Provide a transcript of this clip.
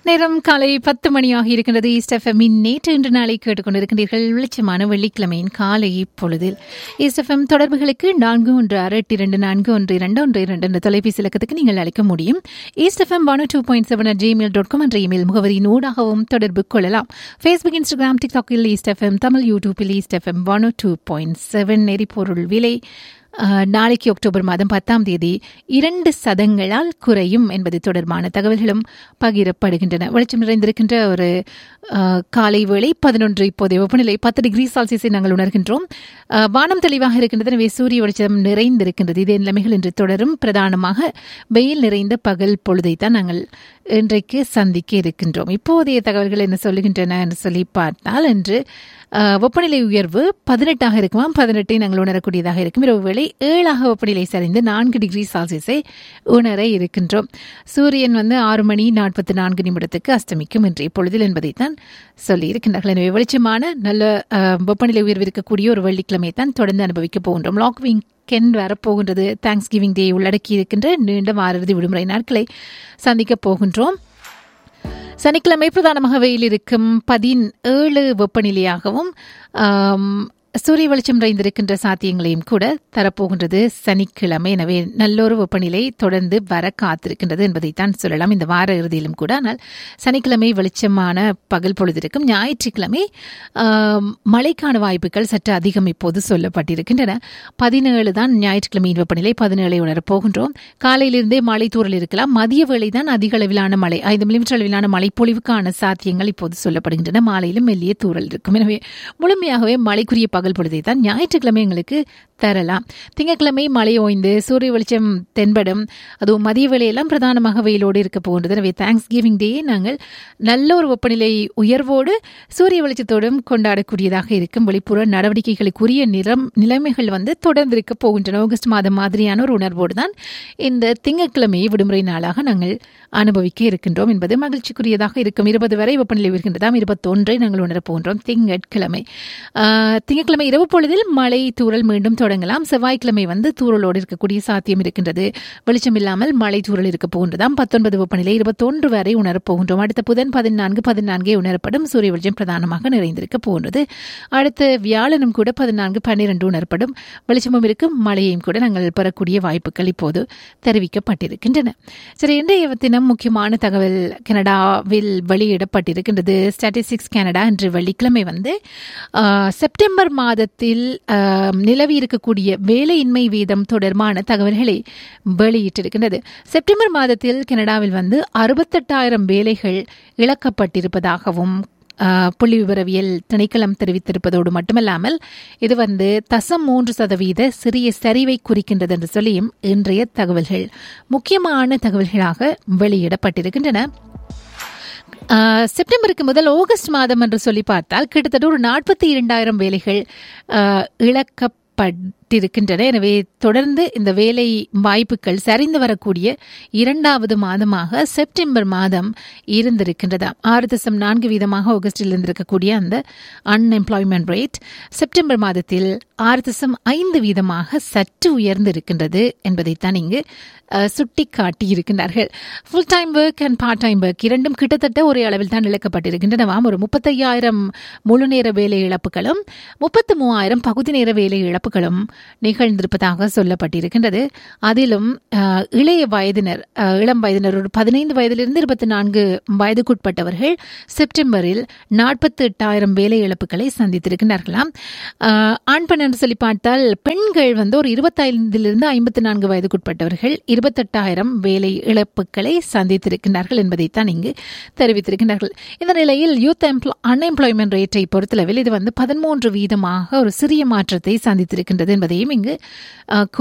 நேரம் காலை பத்து மணியாக இருக்கின்றது ஈஸ்ட் எஃப்எம்மின் நேற்று இன்று நாளை கேட்டுக்கொண்டிருக்கின்றீர்கள் வெளிச்சமான வெள்ளிக்கிழமையின் காலை பொழுதில் ஈஸ்ட் எஃப்எம் தொடர்புகளுக்கு நான்கு ஒன்று ஆறு எட்டு இரண்டு நான்கு ஒன்று இரண்டு ஒன்று இரண்டு என்ற தொலைபேசி இலக்கத்துக்கு நீங்கள் அழைக்க முடியும் east FM one two point seven at Gmail dot com என்ற இமெயில் முகவரியின் ஊடாகவும் தொடர்பு கொள்ளலாம் ஃபேஸ்புக் இன்ஸ்டாகிராம் டிக்டாக்கில் ஈஸ்ட் எஃப்எம் தமிழ் யூடியூப்பில் east FM one two point seven எரிபொருள் விலை அஹ், நாளைக்கு அக்டோபர் மாதம் பத்தாம் தேதி இரண்டு சதங்களால் குறையும் என்பது தொடர்பான தகவல்களும் பகிரப்படுகின்றன வெளிச்சம் நிறைந்திருக்கின்ற ஒரு அஹ், காலை வேளை பதினொன்று இப்போதைய வெப்பநிலை பத்து டிகிரி செல்சியஸை நாங்கள் உணர்கின்றோம் அஹ், வானம் தெளிவாக இருக்கின்றது எனவே சூரிய வெளிச்சம் நிறைந்திருக்கின்றது இதே நிலைமைகள் இன்று தொடரும் பிரதானமாக வெயில் நிறைந்த பகல் பொழுதைத்தான் நாங்கள் இன்றைக்கு சந்திக்க இருக்கின்றோம் இப்போதைய தகவல்கள் என்ன சொல்லுகின்றன என்று சொல்லி பார்த்தால் இன்று அஹ், வெப்பநிலை உயர்வு பதினெட்டாக இருக்குமாம் பதினெட்டை நாங்கள் உணரக்கூடியதாக இருக்கும் இரவு வேளை ஏழாக வெப்பநிலை சரிந்து நான்கு டிகிரி செல்சியஸை உணர இருக்கின்றோம் சூரியன் வந்து ஆறு மணி நாற்பத்தி நான்கு நிமிடத்துக்கு அஸ்தமிக்கும் இன்றைய பொழுதில் என்பதைத்தான் சொல்லி இருக்கின்றார்கள் எனவே வெளிச்சமான நல்ல அஹ், வெப்பநிலை உயர்வு இருக்கக்கூடிய ஒரு வெள்ளிக்கிழமை தான் தொடர்ந்து அனுபவிக்க போகின்றோம் லாக்விங் கென் வரப்போகின்றது தேங்க்ஸ் கிவிங் டே உள்ளடக்கி இருக்கின்ற நீண்ட வாரறுதி விடுமுறை நாட்களை சந்திக்க போகின்றோம் சனிக்கிழமை பிரதானமாக வெயில் இருக்கும் பதினேழு வெப்பநிலையாகவும் ஆம், சூரிய வெளிச்சம் நிறைந்திருக்கின்ற சாத்தியங்களையும் கூட தரப்போகின்றது சனிக்கிழமை எனவே நல்லொரு வெப்பநிலை தொடர்ந்து வர காத்திருக்கின்றது என்பதைத்தான் சொல்லலாம் இந்த வார இறுதியிலும் கூட ஆனால் சனிக்கிழமை வெளிச்சமான பகல் பொழுது இருக்கும் ஞாயிற்றுக்கிழமை ஆம், மழைக்கான வாய்ப்புகள் சற்று அதிகம் இப்போது சொல்லப்பட்டிருக்கின்றன பதினேழு தான் ஞாயிற்றுக்கிழமையின் வெப்பநிலை பதினேழை உணரப் போகின்றோம் காலையிலிருந்தே மழை தூறல் இருக்கலாம் மதிய வேளை தான் அதிக அளவிலான மழை ஐந்து மில்லிமீட்டர் அளவிலான மழை பொழிவுக்கான சாத்தியங்கள் இப்போது சொல்லப்படுகின்றன மாலையிலும் மெல்லிய தூறல் இருக்கும் எனவே முழுமையாகவே மழைக்குரிய பகல் பொழுதை தான் ஞாயிற்றுக்கிழமை எங்களுக்கு தரலாம் திங்கட்கிழமை மழை ஓய்ந்து சூரிய வெளிச்சம் தென்படும் அதுவும் மதிய வேளையெல்லாம் பிரதானமாக வெயிலோடு இருக்க போகின்றது எனவே தேங்க்ஸ் கிவிங் டே நாங்கள் நல்ல ஒரு வெப்பநிலை உயர்வோடு சூரிய வெளிச்சத்தோடும் கொண்டாடக்கூடியதாக இருக்கும் வெளிப்புற நடவடிக்கைகளுக்குரிய நிறம் நிலைமைகள் வந்து தொடர்ந்து இருக்க போகின்றன ஆகஸ்ட் மாதம் மாதிரியான ஒரு உணர்வோடு தான் இந்த திங்கட்கிழமையை விடுமுறை நாளாக நாங்கள் அனுபவிக்க இருக்கின்றோம் என்பது மகிழ்ச்சிக்குரியதாக இருக்கும் இருபது வரை வெப்பநிலை இருக்கின்றதாம் இருபத்தொன்றை நாங்கள் உணரப் போகின்றோம் திங்கட்கிழமை ஆஹ், திங்கட்கிழமை இரவு பொழுதில் மழை தூறல் மீண்டும் தொடங்கலாம் செவ்வாய்க்கிழமை வந்து தூறலோடு இருக்கக்கூடிய சாத்தியம் இருக்கின்றது வெளிச்சம் இல்லாமல் மழை தூறல் இருக்க போகின்றதாம் பத்தொன்பது வெப்பநிலை இருபத்தொன்று வரை உணரப் போகின்றோம் அடுத்த புதன் பதினான்கு பதினான்கே உணரப்படும் சூரிய வெளிச்சம் பிரதானமாக நிறைந்திருக்க போகின்றது அடுத்த வியாழனும் கூட பதினான்கு பன்னிரண்டு உணரப்படும் வெளிச்சமும் இருக்கும் மழையையும் கூட நாங்கள் பெறக்கூடிய வாய்ப்புகள் இப்போது தெரிவிக்கப்பட்டிருக்கின்றன சரி இன்றைய தினம் முக்கியமான தகவல் கனடாவில் வெளியிடப்பட்டிருக்கின்றது ஸ்டாட்டிஸ்டிக்ஸ் கனடா இன்று வெள்ளிக்கிழமை வந்து ஆஹ், செப்டம்பர் மாதத்தில் ஆஹ், நிலவி இருக்கக்கூடிய வேலையின்மை வீதம் தொடர்பான தகவல்களை வெளியிட்டிருக்கின்றது செப்டம்பர் மாதத்தில் கனடாவில் வந்து அறுபத்தெட்டாயிரம் வேலைகள் இழக்கப்பட்டிருப்பதாகவும் ஆஹ், புள்ளி விவரவியல் திணைக்களம் தெரிவித்திருப்பதோடு மட்டுமல்லாமல் இது வந்து தசம் மூன்று சதவீத சிறிய சரிவை குறிக்கின்றது என்று சொல்லியும் இன்றைய தகவல்கள் முக்கியமான தகவல்களாக வெளியிடப்பட்டிருக்கின்றன ஆஹ், செப்டம்பருக்கு முதல் ஆகஸ்ட் மாதம் என்று சொல்லி பார்த்தால் கிட்டத்தட்ட ஒரு நாற்பத்தி இரண்டாயிரம் வேலைகள் ஆஹ், இழக்கப்பட்டிருக்கின்றன எனவே தொடர்ந்து இந்த வேலை வாய்ப்புகள் சரிந்து வரக்கூடிய இரண்டாவது மாதமாக செப்டம்பர் மாதம் இருந்திருக்கின்றதா ஆறு தசம் நான்கு வீதமாக ஆகஸ்டில் இருந்திருக்கக்கூடிய அந்த அன்எம்ப்ளாய்மெண்ட் ரேட் செப்டம்பர் மாதத்தில் ஆறு தசம் ஐந்து வீதமாக சற்று உயர்ந்து இருக்கின்றது என்பதைத்தான் இங்கு அஹ், சுட்டி காட்டியிருக்கின்றார்கள் full time work and part time work இரண்டும் கிட்டத்தட்ட ஒரே அளவில் தான் இழக்கப்பட்டிருக்கின்றனவாம் ஒரு முப்பத்தையாயிரம் முழு நேர வேலை இழப்புகளும் முப்பத்து மூவாயிரம் பகுதி நேர வேலை இழப்புகளும் நிகழ்ந்திருப்பதாக சொல்லப்பட்டிருக்கின்றது அதிலும் அஹ், இளைய வயதினர் அஹ், இளம் வயதினர் ஒரு பதினைந்து வயதிலிருந்து இருபத்தி நான்கு வயதுக்குட்பட்டவர்கள் செப்டம்பரில் நாற்பத்தி எட்டாயிரம் வேலை இழப்புகளை சந்தித்திருக்கிறார்களாம் அஹ், ஆண் பெண் என்று சொல்லி பார்த்தால் பெண்கள் வந்து ஒரு இருபத்தைந்திலிருந்து ஐம்பத்தி நான்கு வயதுக்குட்பட்டவர்கள் இருபத்தெட்டாயிரம் வேலை இழப்புகளை சந்தித்திருக்கின்றார்கள் என்பதைத்தான் இங்கு தெரிவித்திருக்கின்றார்கள் இந்த நிலையில் யூத் அன்எம்ப்ளாய்மெண்ட் ரேட்டை பொறுத்தளவில் இது வந்து பதிமூன்று வீதமாக ஒரு சிறிய மாற்றத்தை சந்தித்திருக்கின்றது என்பதையும் இங்கு அஹ்,